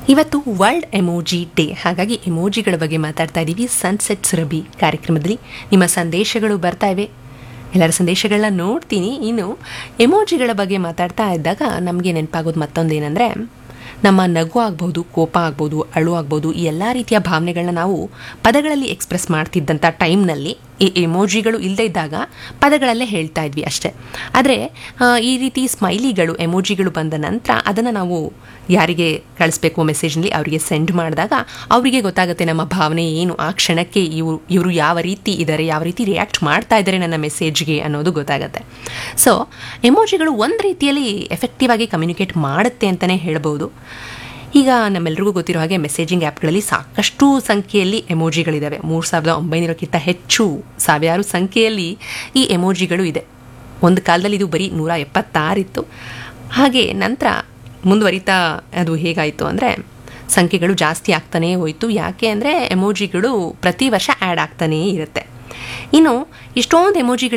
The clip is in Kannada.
ಇವತ್ತು ವರ್ಲ್ಡ್ ಎಮೋಜಿ ಡೇ ಹಾಗಾಗಿ ಎಮೋಜಿಗಳ ಬಗ್ಗೆ ಮಾತಾಡ್ತಾ ಇದ್ದೀವಿ ಸನ್ಸೆಟ್ ಸುರಭಿ ಕಾರ್ಯಕ್ರಮದಲ್ಲಿ ನಿಮ್ಮ ಸಂದೇಶಗಳು ಬರ್ತಾ ಇವೆ ಎಲ್ಲರ ಸಂದೇಶಗಳನ್ನ ನೋಡ್ತೀನಿ ಇನ್ನು ಎಮೋಜಿಗಳ ಬಗ್ಗೆ ಮಾತಾಡ್ತಾ ಇದ್ದಾಗ ನಮಗೆ ನೆನಪಾಗೋದು ಮತ್ತೊಂದು ಏನಂದರೆ ನಮ್ಮ ನಗು ಆಗ್ಬೋದು ಕೋಪ ಆಗ್ಬೋದು ಅಳು ಆಗ್ಬೋದು ಈ ಎಲ್ಲ ರೀತಿಯ ಭಾವನೆಗಳನ್ನ ನಾವು ಪದಗಳಲ್ಲಿ ಎಕ್ಸ್ಪ್ರೆಸ್ ಮಾಡ್ತಿದ್ದಂಥ ಟೈಮ್ನಲ್ಲಿ ಈ ಎಮೋಜಿಗಳು ಇಲ್ಲದೇ ಇದ್ದಾಗ ಪದಗಳಲ್ಲೇ ಹೇಳ್ತಾ ಇದ್ವಿ ಅಷ್ಟೇ ಆದರೆ ಈ ರೀತಿ ಸ್ಮೈಲಿಗಳು ಎಮೋಜಿಗಳು ಬಂದ ನಂತರ ಅದನ್ನು ನಾವು ಯಾರಿಗೆ ಕಳಿಸ್ಬೇಕು ಮೆಸೇಜ್ನಲ್ಲಿ ಅವರಿಗೆ ಸೆಂಡ್ ಮಾಡಿದಾಗ ಅವರಿಗೆ ಗೊತ್ತಾಗುತ್ತೆ ನಮ್ಮ ಭಾವನೆ ಏನು ಆ ಕ್ಷಣಕ್ಕೆ ಇವರು ಇವರು ಯಾವ ರೀತಿ ಇದ್ದಾರೆ ಯಾವ ರೀತಿ ರಿಯಾಕ್ಟ್ ಮಾಡ್ತಾ ಇದ್ದಾರೆ ನನ್ನ ಮೆಸೇಜ್ಗೆ ಅನ್ನೋದು ಗೊತ್ತಾಗುತ್ತೆ ಸೊ ಎಮೋಜಿಗಳು ಒಂದು ರೀತಿಯಲ್ಲಿ ಎಫೆಕ್ಟಿವ್ ಆಗಿ ಕಮ್ಯುನಿಕೇಟ್ ಮಾಡುತ್ತೆ ಅಂತಲೇ ಹೇಳ್ಬೋದು ಈಗ ನಮ್ಮೆಲ್ರಿಗೂ ಗೊತ್ತಿರೋ ಹಾಗೆ ಮೆಸೇಜಿಂಗ್ ಆ್ಯಪ್ಗಳಲ್ಲಿ ಸಾಕಷ್ಟು ಸಂಖ್ಯೆಯಲ್ಲಿ ಎಮೋಜಿಗಳಿದ್ದಾವೆ ಮೂರು ಸಾವಿರದ ಒಂಬೈನೂರಕ್ಕಿಂತ ಹೆಚ್ಚು ಸಾವಿರಾರು ಸಂಖ್ಯೆಯಲ್ಲಿ ಈ ಎಮೋಜಿಗಳು ಇದೆ ಒಂದು ಕಾಲದಲ್ಲಿ ಇದು ಬರೀ ನೂರ ಎಪ್ಪತ್ತಾರಿತ್ತು ಹಾಗೆ ನಂತರ ಮುಂದುವರಿತಾ ಅದು ಹೇಗಾಯಿತು ಅಂದರೆ ಸಂಖ್ಯೆಗಳು ಜಾಸ್ತಿ ಆಗ್ತಾನೇ ಹೋಯಿತು ಯಾಕೆ ಅಂದರೆ ಎಮೋಜಿಗಳು ಪ್ರತಿ ವರ್ಷ ಆ್ಯಡ್ ಆಗ್ತಾನೇ ಇರುತ್ತೆ ಇನ್ನು ಇಷ್ಟೊಂದು ಎಮೋಜಿಗಳು